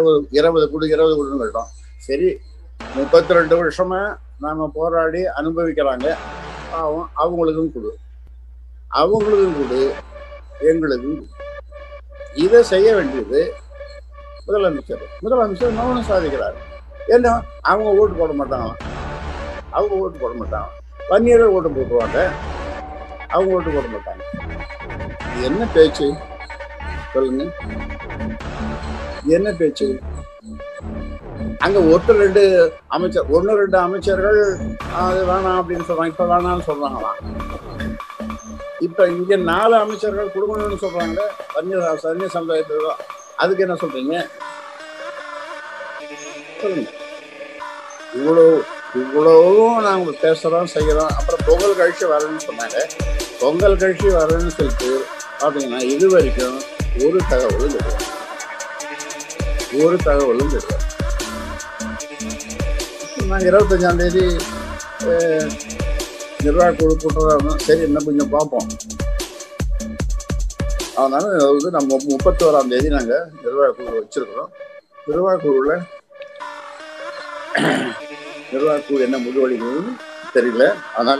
இருபது இருபது கொடு இருபது கொடுன்னு கேட்டோம் சரி முப்பத்தி ரெண்டு வருஷமா நாம போராடி அனுபவிக்கிறாங்க பாவம் அவங்களுக்கும் கொடு அவங்களுக்கும் கொடு எங்களுக்கும் கொடு. இதை செய்ய வேண்டியது முதலமைச்சர் முதலமைச்சர் மௌனம் சாதிக்கிறார் என்ன அவங்க ஓட்டு போட மாட்டாங்களாம் அவங்க ஓட்டு போட மாட்டாங்க வன்னியர்கள் ஓட்டு போட்டுருவாங்க அவங்க ஓட்டு போட மாட்டாங்க இது என்ன பேச்சு சொல்லுங்க இது என்ன பேச்சு அங்க ஒருத்தர் ரெண்டு அமைச்சர் ஒன்னு ரெண்டு அமைச்சர்கள் அது வேணாம் அப்படின்னு சொல்றாங்க இப்ப வேணாம்னு சொல்றாங்களாம் இப்ப இங்க நாலு அமைச்சர்கள் கொடுக்கணும்னு சொல்றாங்க வன்னியர் சன்னிய சமுதாயத்துக்கு அதுக்கு என்ன சொல்றீங்க சொல்லுங்க இவ்வளவு இவ்வளவும் நாங்க பேசுறோம் செய்யறோம் அப்புறம் பொங்கல் கழிச்சு வரணும்னு சொன்னாங்க பொங்கல் கழிச்சு வரணும்னு சொல்லிட்டு பாத்தீங்கன்னா இது வரைக்கும் ஒரு தகவலும் கிடையாது ஒரு தகவலும் கிடையாது நாங்கள் இருபத்தஞ்சாம் தேதி அஹ், நிர்வாக குழு கூட்டுறதா சரி இன்னும் கொஞ்சம் பார்ப்போம் அதனால வந்து நம்ம முப்பத்தி ஓராம் தேதி நாங்கள் நிர்வாக குழு வச்சிருக்கிறோம் நிர்வாக குழுவில் நிர்வாக குழு என்ன முடிவெடுக்கணும்னு தெரியல அதனால